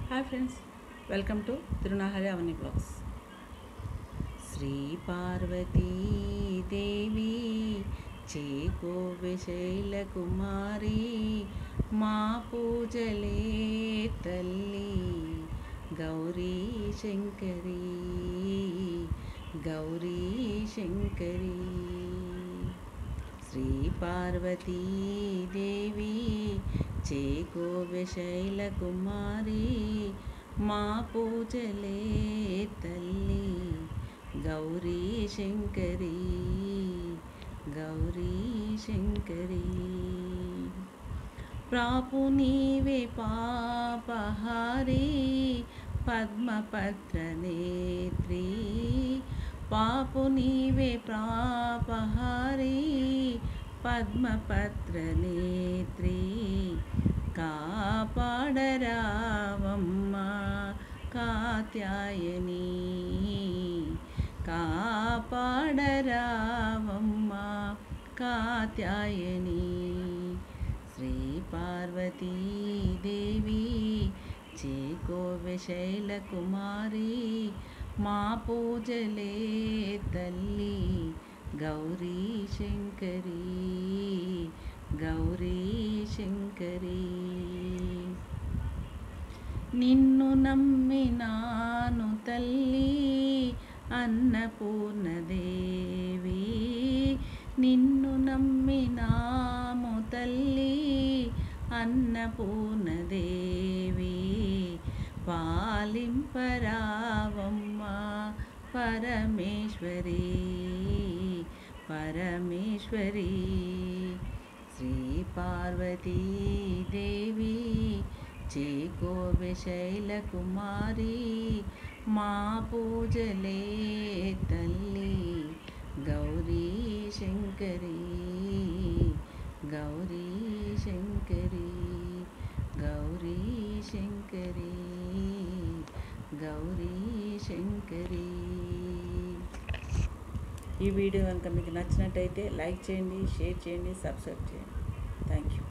hi friends welcome to Tirunahari Avani blogs Shri Parvati Devi చేకోవె శైలకుమారి మా పూజలే తల్లి గౌరీ శంకరి గౌరీ శంకరి శ్రీ పార్వతీ దేవి చేకోవె శైలకుమారి మా పూజలే తల్లి గౌరీ శంకరి గౌరీ శంకరి ప్రాపు నీవే పాపహారి పద్మపత్ర నేత్రి పాపు నీవే ప్రాపహారి పద్మపత్ర నేత్రి కాపాడరావమ్మ కాత్యాయని కాపాడరావమ్మ కాత్యాయని శ్రీ పార్వతీ దేవి చేకోవె శైలకుమారి మా పూజలే తల్లి గౌరీ శంకరి గౌరీ శంకరి నిన్ను నమ్మినాను తల్లి అన్నపూర్ణదేవి నిన్ను నమ్మినాము తల్లి అన్నపూర్ణదేవి పాలింపరావమ్మ పరమేశ్వరి పరమేశ్వరి శ్రీ పార్వతీ దేవి చేకోవె శైలకుమారి మా పూజలే తల్లి గౌరీ శంకరి గౌరీ శంకరి గౌరీ శంకరి గౌరీ శంకరి ఈ వీడియో కనుక మీకు నచ్చినట్టయితే లైక్ చేయండి షేర్ చేయండి సబ్స్క్రైబ్ చేయండి థ్యాంక్ యూ